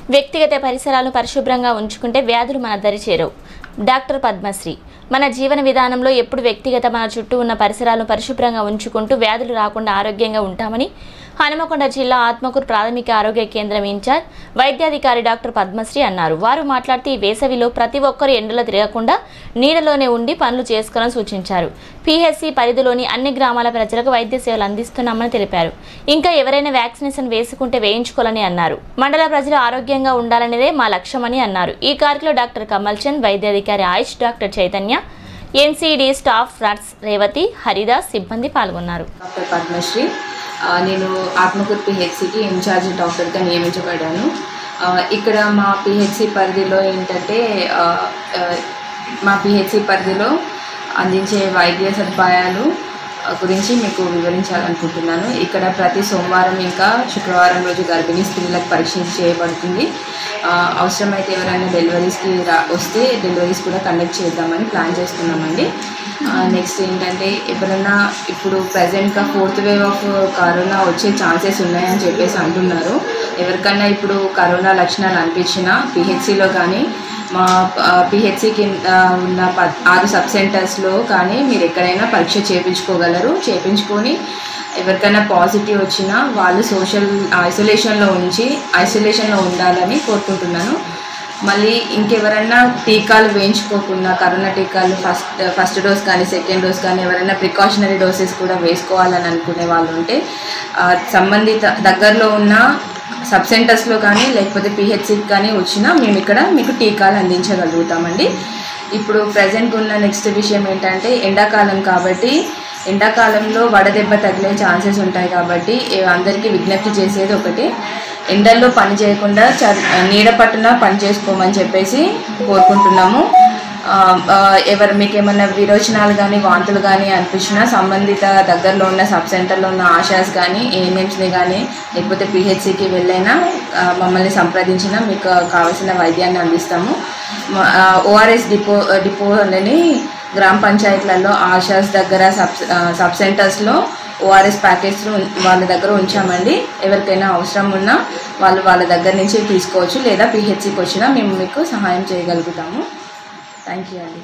వ్యక్తిగత పరిసరాలను పరిశుభ్రంగా ఉంచుకుంటే వ్యాధులు మన దరి చేరవు డాక్టర్ పద్మశ్రీ మన జీవన విధానంలో ఎప్పుడు వ్యక్తిగత మన చుట్టూ ఉన్న పరిసరాలను పరిశుభ్రంగా ఉంచుకుంటూ వ్యాధులు రాకుండా ఆరోగ్యంగా ఉంటామని హనుమకొండ జిల్లా ఆత్మకూరు ప్రాథమిక ఆరోగ్య కేంద్రం ఇన్ఛార్జ్ వైద్యాధికారి డాక్టర్ పద్మశ్రీ అన్నారు వారు మాట్లాడుతూ ఈ వేసవిలో ప్రతి ఒక్కరూ ఎండలో తిరగకుండా నీడలోనే ఉండి పనులు చేసుకోవాలని సూచించారు పిహెచ్సి పరిధిలోని అన్ని గ్రామాల ప్రజలకు వైద్య సేవలు అందిస్తున్నామని తెలిపారు ఇంకా ఎవరైనా వ్యాక్సినేషన్ వేసుకుంటే వేయించుకోవాలని అన్నారు మండల ప్రజలు ఆరోగ్యంగా ఉండాలనేదే మా లక్ష్యమని అన్నారు ఈ కార్యక్రమంలో డాక్టర్ కమల్ చంద్ వైద్యాధికారి AYUSH doctor Chaitanya NCD staff nurse Revathi Haridas సిబ్బంది పాల్గొన్నారు డాక్టర్ పద్మశ్రీ ఆ, నేను ఆత్మకూరు పిహెచ్సికి ఇన్ఛార్జ్ డాక్టర్గా నియమించబడ్డాను ఆ, ఇక్కడ మా పిహెచ్సి పరిధిలో ఏంటంటే ఆ, ఆ, మా పిహెచ్సి పరిధిలో అందించే వైద్య సదుపాయాలు ఆ, గురించి మీకు వివరించాలనుకుంటున్నాను ఇక్కడ ప్రతి సోమవారం ఇంకా శుక్రవారం రోజు గర్భిణీ స్త్రీలకు పరీక్ష చేయబడుతుంది ఆ, అవసరమైతే ఎవరైనా డెలివరీస్కి రా వస్తే డెలివరీస్ కూడా కండక్ట్ చేద్దామని ప్లాన్ చేస్తున్నామండి నెక్స్ట్ ఏంటంటే ఎవరైనా ఇప్పుడు ప్రజెంట్గా ఫోర్త్ వేవ్ ఆఫ్ కరోనా వచ్చే ఛాన్సెస్ ఉన్నాయని చెప్పేసి అంటున్నారు ఎవరికన్నా ఇప్పుడు కరోనా లక్షణాలు అనిపించినా పిహెచ్సిలో కానీ మా పిహెచ్సి కింద ఉన్న ప- ఆరు సబ్ సెంటర్స్లో కానీ మీరు ఎక్కడైనా పరీక్ష చేయించుకోగలరు చేయించుకొని ఎవరికైనా పాజిటివ్ వచ్చినా వాళ్ళు సోషల్ ఐసోలేషన్లో ఉంచి ఐసోలేషన్లో ఉండాలని కోరుకుంటున్నాను మళ్ళీ ఇంకెవరైనా టీకాలు వేయించుకోకుండా కరోనా టీకాలు ఫస్ట్ ఫస్ట్ డోస్ కానీ సెకండ్ డోస్ కానీ ఎవరైనా ప్రికాషనరీ డోసెస్ కూడా వేసుకోవాలని అనుకునే వాళ్ళు ఉంటే ఆ, సంబంధిత దగ్గరలో ఉన్న సబ్ సెంటర్స్లో కానీ లేకపోతే పిహెచ్సికి కానీ వచ్చినా మేము ఇక్కడ మీకు టీకాలు అందించగలుగుతామండి ఇప్పుడు ప్రజెంట్ ఉన్న నెక్స్ట్ విషయం ఏంటంటే ఎండాకాలం కాబట్టి ఎండాకాలంలో వడదెబ్బ తగిలే ఛాన్సెస్ ఉంటాయి కాబట్టి ఏ- అందరికీ విజ్ఞప్తి చేసేది ఒకటి ఎండల్లో పని చేయకుండా చ నీడ పట్టున పని చేసుకోమని చెప్పేసి కోరుకుంటున్నాము ఆ, ఆ, ఎవరు మీకు ఏమైనా విరోచనాలు కానీ వాంతులు కానీ అనిపించినా సంబంధిత దగ్గరలో ఉన్న సబ్ సెంటర్లో ఉన్న ఆశాస్ కానీ ఏఎన్ఎంస్ని కానీ లేకపోతే పిహెచ్సికి వెళ్ళైనా ఆ, మమ్మల్ని సంప్రదించినా మీకు కావాల్సిన వైద్యాన్ని అందిస్తాము ఓఆర్ఎస్ డిపో డిపోలని గ్రామ పంచాయతీలలో ఆశాస్ దగ్గర సబ్ ఆ, సబ్ సెంటర్స్లో ఓఆర్ఎస్ ప్యాకెట్స్ వాళ్ళ దగ్గర ఉంచామండి ఎవరికైనా అవసరం ఉన్నా వాళ్ళు వాళ్ళ దగ్గర నుంచి తీసుకోవచ్చు లేదా పిహెచ్సికి వచ్చినా మేము మీకు సహాయం చేయగలుగుతాము థ్యాంక్ యూ అండి